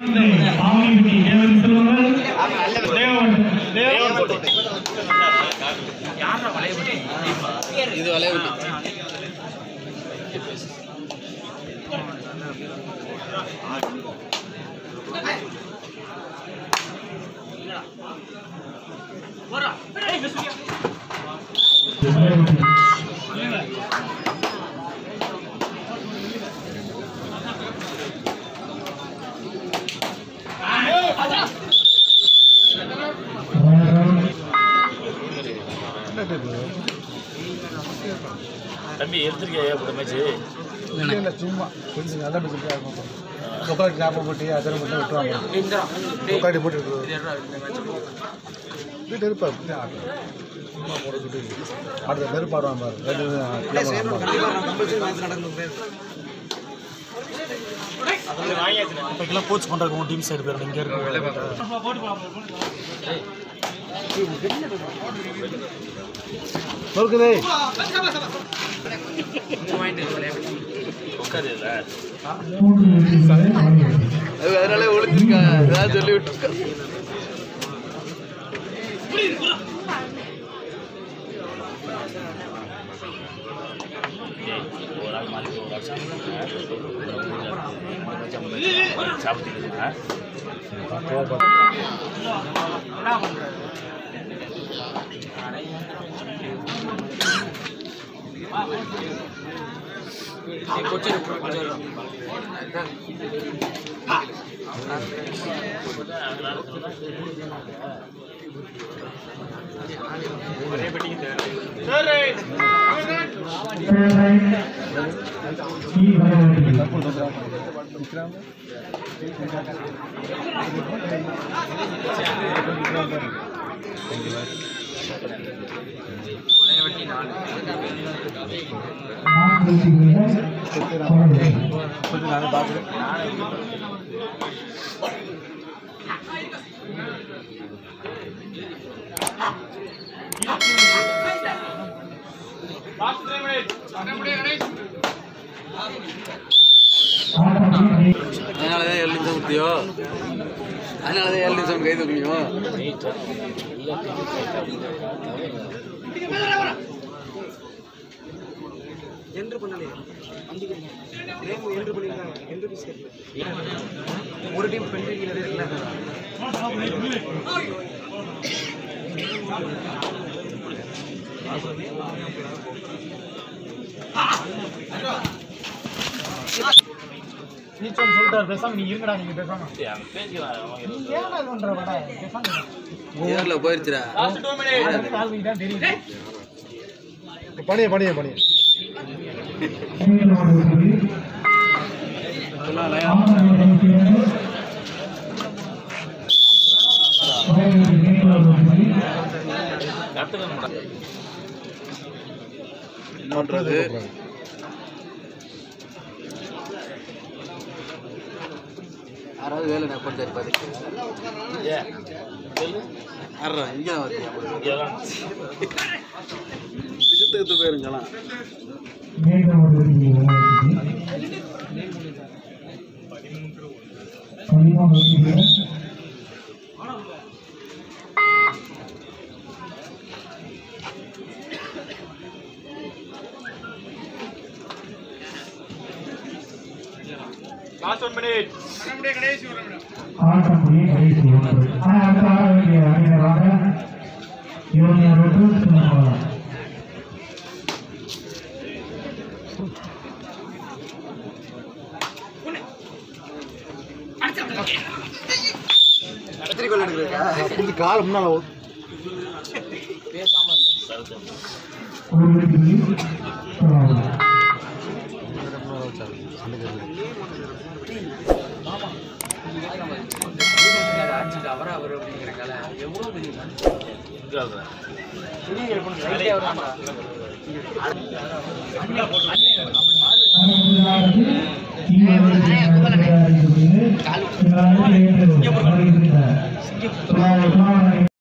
ஆவணிக்குடி தேவன் செல்வங்கள் தேவன் தேவன் இது வளைவுட்டு தம்பி எடுத்துருக்கியா இப்போ மேட்ச்சு இல்ல சும்மா கொஞ்சம் நல்லா பிடிச்சிருக்கா இருக்கும் முக்காடி ஞாபகம் போட்டு அதெல்லாம் மட்டும் விட்டுருவாங்க முக்காடி போட்டு வீட்டு இருப்பா இப்படி ஆடும். சும்மா போட்டுக்கிட்டு அடுத்த நெருப்பு ஆடுவான் பாரு ரெண்டு இப்போக்கெல்லாம் கோச் பண்ணுறதுக்கு உன் டீம் சைடு போயிடணும் இங்கே இருக்கு நொறுக்குதே உட்காருல அது அதனால ஒளிஞ்சிருக்கா ஏதாவது சொல்லி விட்டுருக்கா ஒரு ஆள் மாதிரி ஒரு ஆள் சாப்பிட்டு சாப்பிட்டு நான் பார்க்குறேன் அதனால தான் ஏழு நிமிஷம் கொடுத்தியோ அதனால தான் ஏழு நிமிஷம் கை தூக்கியும் ஒரு டீம் பெண்டிங் நீச்சல் சொல்லிட்டாரு பேசாம நீ இருங்கடா நீங்க பேசாம அங்கே பேசிக்கலாம் நீ ஏன்டா இது பண்ற வடா பேசாம ஏர்ல போயிருச்சுடா கால் தான் தெரியுது பணிய பணிய பணிய கற்றுக்கணும் இன்னொன்றது யாராவது வேலை நான் கொஞ்சம் இருப்பாரு ஏன் சொல்லு யாரா இங்கே தான் வருது இங்கே தான் விசித்துக்கு போயிருங்களாம் ஆட்டமுடிய கடைசி ஒன்று அடுத்த ஆட வேண்டிய அணிகளாக யூனியன் ரோட்டு திருமாவளம் கத்திரிக்கோள் எடுக்கிறீங்க புரிஞ்சு கால் முன்னால் ஒரு வெற்றி திருமாவளம் அடுத்ததாக